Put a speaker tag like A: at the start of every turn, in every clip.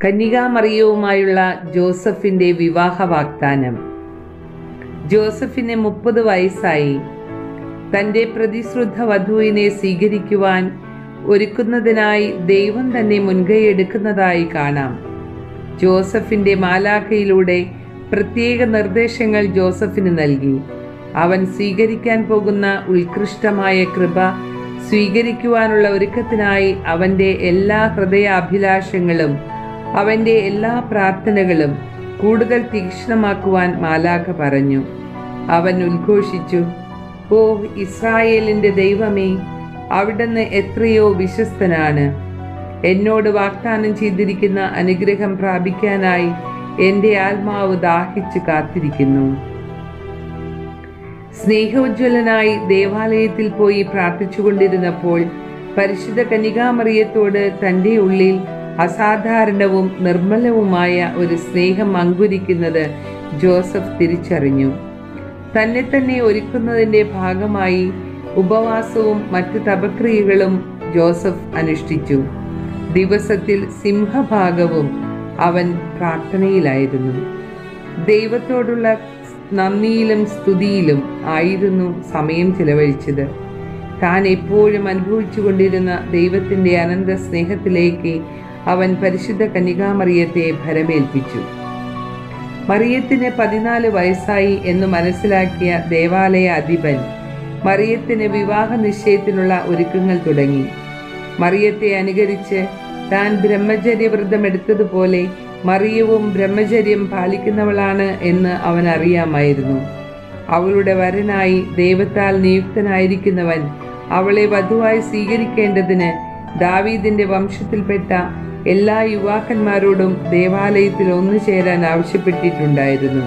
A: കന്യകാമറിയവുമായുള്ള ജോസഫിന്റെ വിവാഹ വാഗ്ദാനം ജോസഫിന് മുപ്പത് വയസ്സായി തന്റെ പ്രതിശ്രുത വധുവിനെ സ്വീകരിക്കുവാൻ ഒരുക്കുന്നതിനായി ദൈവം തന്നെ മുൻകൈയെടുക്കുന്നതായി കാണാം ജോസഫിന്റെ മാലാഖയിലൂടെ പ്രത്യേക നിർദ്ദേശങ്ങൾ ജോസഫിന് നൽകി അവൻ സ്വീകരിക്കാൻ പോകുന്ന ഉത്കൃഷ്ടമായ കൃപ സ്വീകരിക്കുവാനുള്ള ഒരുക്കത്തിനായി അവന്റെ എല്ലാ ഹൃദയാഭിലാഷങ്ങളും അവന്റെ എല്ലാ പ്രാർത്ഥനകളും കൂടുതൽ തീക്ഷ്ണമാക്കുവാൻ മാലാഖ പറഞ്ഞു അവൻ ഉദ്ഘോഷിച്ചു ഓ ഇസ്രായേലിന്റെ ദൈവമേ അവിടുന്ന് എത്രയോ വിശ്വസ്തനാണ് എന്നോട് വാഗ്ദാനം ചെയ്തിരിക്കുന്ന അനുഗ്രഹം പ്രാപിക്കാനായി എൻ്റെ ആത്മാവ് ദാഹിച്ചു കാത്തിരിക്കുന്നു സ്നേഹോജ്വലനായി ദേവാലയത്തിൽ പോയി പ്രാർത്ഥിച്ചുകൊണ്ടിരുന്നപ്പോൾ പരിശുദ്ധ കനികാമറിയത്തോട് തൻ്റെ ഉള്ളിൽ അസാധാരണവും നിർമ്മലവുമായ ഒരു സ്നേഹം അങ്കുരിക്കുന്നത് ജോസഫ് തിരിച്ചറിഞ്ഞു തന്നെ തന്നെ ഒരുക്കുന്നതിൻ്റെ ഭാഗമായി ഉപവാസവും മറ്റ് തപക്രിയകളും ജോസഫ് അനുഷ്ഠിച്ചു ദിവസത്തിൽ സിംഹഭാഗവും അവൻ പ്രാർത്ഥനയിലായിരുന്നു ദൈവത്തോടുള്ള നന്ദിയിലും സ്തുതിയിലും ആയിരുന്നു സമയം ചിലവഴിച്ചത് താൻ എപ്പോഴും അനുഭവിച്ചുകൊണ്ടിരുന്ന ദൈവത്തിൻ്റെ അനന്ത സ്നേഹത്തിലേക്ക് അവൻ പരിശുദ്ധ കന്യകാമറിയത്തെ ഭരമേൽപ്പിച്ചു മറിയത്തിന് പതിനാല് വയസ്സായി എന്ന് മനസ്സിലാക്കിയ ദേവാലയ അധിപൻ മറിയത്തിന് വിവാഹ നിശ്ചയത്തിനുള്ള ഒരുക്കങ്ങൾ തുടങ്ങി മറിയത്തെ അനുകരിച്ച് താൻ ബ്രഹ്മചര്യവ്രതം എടുത്തതുപോലെ മറിയവും ബ്രഹ്മചര്യം പാലിക്കുന്നവളാണ് എന്ന് അവൻ അറിയാമായിരുന്നു അവളുടെ വരനായി ദൈവത്താൽ നിയുക്തനായിരിക്കുന്നവൻ അവളെ വധുവായി സ്വീകരിക്കേണ്ടതിന് ദാവീദിന്റെ വംശത്തിൽപ്പെട്ട എല്ലാ യുവാക്കന്മാരോടും ദേവാലയത്തിൽ ഒന്നു ചേരാൻ ആവശ്യപ്പെട്ടിട്ടുണ്ടായിരുന്നു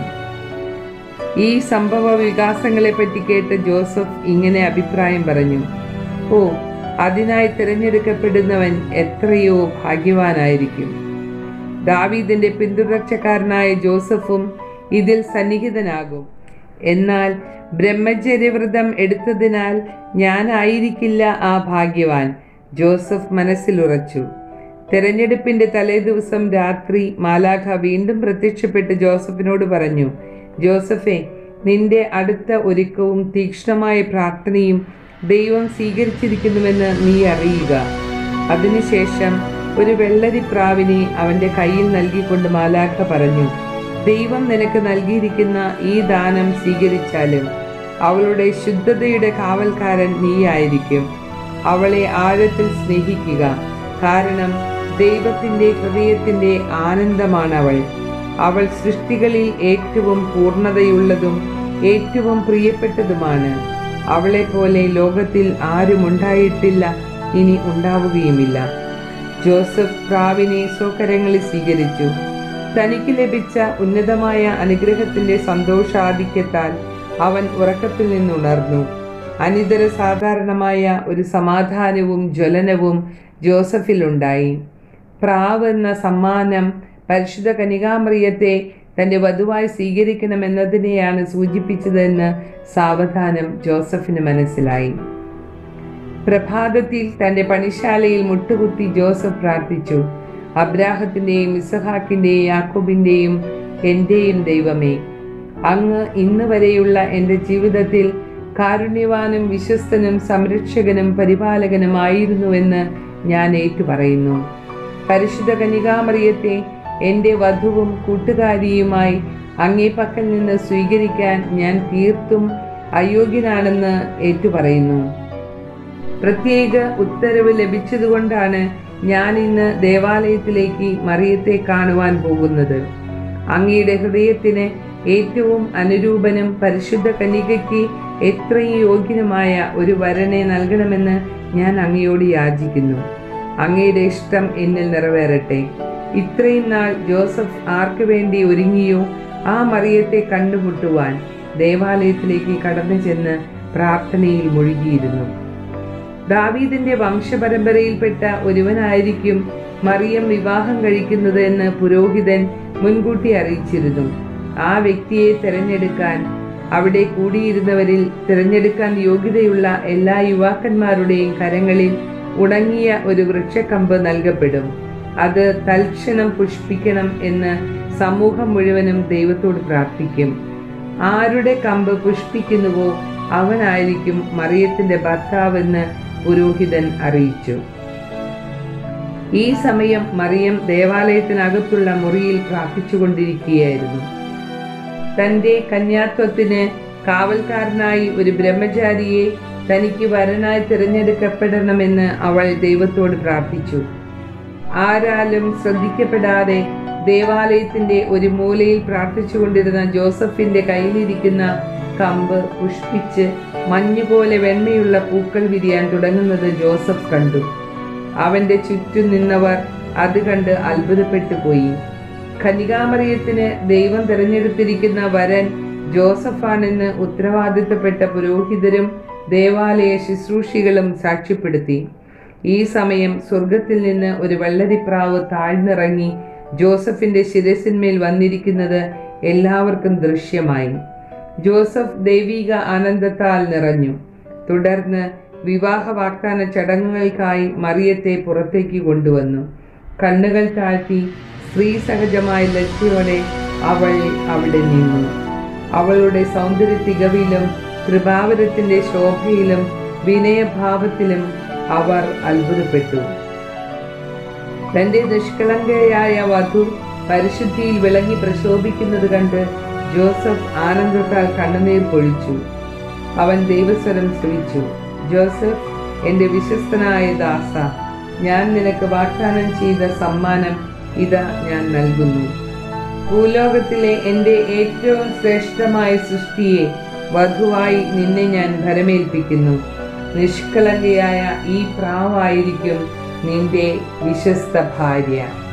A: ഈ സംഭവ വികാസങ്ങളെപ്പറ്റി കേട്ട ജോസഫ് ഇങ്ങനെ അഭിപ്രായം പറഞ്ഞു ഓ അതിനായി തിരഞ്ഞെടുക്കപ്പെടുന്നവൻ എത്രയോ ഭാഗ്യവാനായിരിക്കും ദാവീദിന്റെ പിന്തുടർച്ചക്കാരനായ ജോസഫും ഇതിൽ സന്നിഹിതനാകും എന്നാൽ ബ്രഹ്മചര്യവ്രതം എടുത്തതിനാൽ ഞാനായിരിക്കില്ല ആ ഭാഗ്യവാൻ ജോസഫ് മനസ്സിലുറച്ചു തെരഞ്ഞെടുപ്പിന്റെ തലേദിവസം രാത്രി മാലാഖ വീണ്ടും പ്രത്യക്ഷപ്പെട്ട് ജോസഫിനോട് പറഞ്ഞു ജോസഫെ നിന്റെ അടുത്ത ഒരുക്കവും തീക്ഷ്ണമായ പ്രാർത്ഥനയും ദൈവം സ്വീകരിച്ചിരിക്കുന്നുവെന്ന് നീ അറിയുക അതിനുശേഷം ഒരു വെള്ളരിപ്രാവിനെ അവന്റെ കയ്യിൽ നൽകിക്കൊണ്ട് മാലാഖ പറഞ്ഞു ദൈവം നിനക്ക് നൽകിയിരിക്കുന്ന ഈ ദാനം സ്വീകരിച്ചാലും അവളുടെ ശുദ്ധതയുടെ കാവൽക്കാരൻ നീയായിരിക്കും അവളെ ആഴത്തിൽ സ്നേഹിക്കുക കാരണം ദൈവത്തിൻ്റെ ഹൃദയത്തിൻ്റെ ആനന്ദമാണ് അവൾ അവൾ സൃഷ്ടികളിൽ ഏറ്റവും പൂർണ്ണതയുള്ളതും ഏറ്റവും പ്രിയപ്പെട്ടതുമാണ് അവളെ പോലെ ലോകത്തിൽ ആരും ഉണ്ടായിട്ടില്ല ഇനി ഉണ്ടാവുകയുമില്ല ജോസഫ് പ്രാവിനെ സ്വകരങ്ങളിൽ സ്വീകരിച്ചു തനിക്ക് ലഭിച്ച ഉന്നതമായ അനുഗ്രഹത്തിന്റെ സന്തോഷാധിക്യത്താൽ അവൻ ഉറക്കത്തിൽ നിന്നുണർന്നു അനിതര സാധാരണമായ ഒരു സമാധാനവും ജ്വലനവും ജോസഫിലുണ്ടായി പ്രാവ് എന്ന സമ്മാനം പരിശുദ്ധ കനികാമറിയത്തെ തന്റെ വധുവായി സ്വീകരിക്കണമെന്നതിനെയാണ് സൂചിപ്പിച്ചതെന്ന് സാവധാനം ജോസഫിന് മനസ്സിലായി പ്രഭാതത്തിൽ തന്റെ പണിശാലയിൽ മുട്ടുകുത്തി ജോസഫ് പ്രാർത്ഥിച്ചു അബ്രാഹത്തിൻ്റെയും ഇസഹാക്കിൻ്റെയും യാക്കോബിൻ്റെയും എൻ്റെയും ദൈവമേ അങ്ങ് ഇന്ന് വരെയുള്ള എൻ്റെ ജീവിതത്തിൽ കാരുണ്യവാനും വിശ്വസ്തനും സംരക്ഷകനും പരിപാലകനുമായിരുന്നുവെന്ന് ഞാൻ ഏറ്റുപറയുന്നു പരിശുദ്ധ കനികാമറിയത്തെ എൻ്റെ വധുവും കൂട്ടുകാരിയുമായി അങ്ങേ പക്കൽ നിന്ന് സ്വീകരിക്കാൻ ഞാൻ തീർത്തും അയോഗ്യനാണെന്ന് ഏറ്റുപറയുന്നു പ്രത്യേക ഉത്തരവ് ലഭിച്ചതുകൊണ്ടാണ് ഞാൻ ഇന്ന് ദേവാലയത്തിലേക്ക് മറിയത്തെ കാണുവാൻ പോകുന്നത് അങ്ങയുടെ ഹൃദയത്തിന് ഏറ്റവും അനുരൂപനും പരിശുദ്ധ കന്യകയ്ക്ക് എത്രയും യോഗ്യനുമായ ഒരു വരനെ നൽകണമെന്ന് ഞാൻ അങ്ങയോട് യാചിക്കുന്നു അങ്ങയുടെ ഇഷ്ടം എന്നിൽ നിറവേറട്ടെ ഇത്രയും നാൾ ജോസഫ് ആർക്കു വേണ്ടി ഒരുങ്ങിയോ ആ മറിയത്തെ കണ്ടുമുട്ടുവാൻ ദേവാലയത്തിലേക്ക് കടന്നു ചെന്ന് പ്രാർത്ഥനയിൽ മുഴുകിയിരുന്നു ദാവീദിന്റെ വംശപരമ്പരയിൽപ്പെട്ട ഒരുവനായിരിക്കും മറിയം വിവാഹം കഴിക്കുന്നത് എന്ന് പുരോഹിതൻ മുൻകൂട്ടി അറിയിച്ചിരുന്നു ആ വ്യക്തിയെ തിരഞ്ഞെടുക്കാൻ അവിടെ കൂടിയിരുന്നവരിൽ തിരഞ്ഞെടുക്കാൻ യോഗ്യതയുള്ള എല്ലാ യുവാക്കന്മാരുടെയും കരങ്ങളിൽ ഉണങ്ങിയ ഒരു വൃക്ഷക്കമ്പ് നൽകപ്പെടും അത് തൽക്ഷണം പുഷ്പിക്കണം എന്ന് സമൂഹം മുഴുവനും ദൈവത്തോട് പ്രാർത്ഥിക്കും ആരുടെ കമ്പ് പുഷ്പിക്കുന്നുവോ അവനായിരിക്കും മറിയത്തിന്റെ ഭർത്താവെന്ന് പുരോഹിതൻ അറിയിച്ചു ഈ സമയം മറിയം ദേവാലയത്തിനകത്തുള്ള മുറിയിൽ പ്രാർത്ഥിച്ചുകൊണ്ടിരിക്കുകയായിരുന്നു തന്റെ കന്യാത്വത്തിന് കാവൽക്കാരനായി ഒരു ബ്രഹ്മചാരിയെ തനിക്ക് വരനായി തിരഞ്ഞെടുക്കപ്പെടണമെന്ന് അവൾ ദൈവത്തോട് പ്രാർത്ഥിച്ചു ആരാലും ശ്രദ്ധിക്കപ്പെടാതെ ദേവാലയത്തിന്റെ ഒരു മൂലയിൽ പ്രാർത്ഥിച്ചുകൊണ്ടിരുന്ന ജോസഫിന്റെ കയ്യിലിരിക്കുന്ന കമ്പ് പുഷ്പിച്ച് മഞ്ഞുപോലെ വെണ്മയുള്ള പൂക്കൾ വിരിയാൻ തുടങ്ങുന്നത് ജോസഫ് കണ്ടു അവന്റെ ചുറ്റും നിന്നവർ അത് കണ്ട് അത്ഭുതപ്പെട്ടു പോയി ഖനികാമറിയത്തിന് ദൈവം തിരഞ്ഞെടുത്തിരിക്കുന്ന വരൻ ജോസഫാണെന്ന് ഉത്തരവാദിത്തപ്പെട്ട പുരോഹിതരും ദേവാലയ ശുശ്രൂഷികളും സാക്ഷ്യപ്പെടുത്തി ഈ സമയം സ്വർഗത്തിൽ നിന്ന് ഒരു വെള്ളരിപ്രാവ് താഴ്ന്നിറങ്ങി ജോസഫിന്റെ ശിരസിന്മേൽ വന്നിരിക്കുന്നത് എല്ലാവർക്കും ദൃശ്യമായി ജോസഫ് ദൈവിക ആനന്ദത്താൽ നിറഞ്ഞു തുടർന്ന് വിവാഹ വാഗ്ദാന ചടങ്ങുകൾക്കായി മറിയത്തെ പുറത്തേക്ക് കൊണ്ടുവന്നു കണ്ണുകൾ താഴ്ത്തി സ്ത്രീ സഹജമായ ലജ്ജയോടെ അവൾ അവിടെ നിന്നു അവളുടെ സൗന്ദര്യ തികവിലും കൃപാവരത്തിന്റെ ശോഭയിലും വിനയഭാവത്തിലും അവർ അത്ഭുതപ്പെട്ടു തന്റെ നിഷ്കളങ്കയായ വധു പരിശുദ്ധിയിൽ വിളങ്ങി പ്രശോഭിക്കുന്നത് കണ്ട് ജോസഫ് ആനന്ദത്താൽ കണ്ണുനീർ പൊഴിച്ചു അവൻ ദൈവസ്വരം ശ്രമിച്ചു ജോസഫ് എന്റെ വിശ്വസ്തനായ ദാസ ഞാൻ നിനക്ക് വാഗ്ദാനം ചെയ്ത സമ്മാനം ഇതാ ഞാൻ നൽകുന്നു ഭൂലോകത്തിലെ എൻ്റെ ഏറ്റവും ശ്രേഷ്ഠമായ സൃഷ്ടിയെ വധുവായി നിന്നെ ഞാൻ ഭരമേൽപ്പിക്കുന്നു നിഷ്കളങ്കയായ ഈ പ്രാവായിരിക്കും നിന്റെ വിശ്വസ്ത ഭാര്യ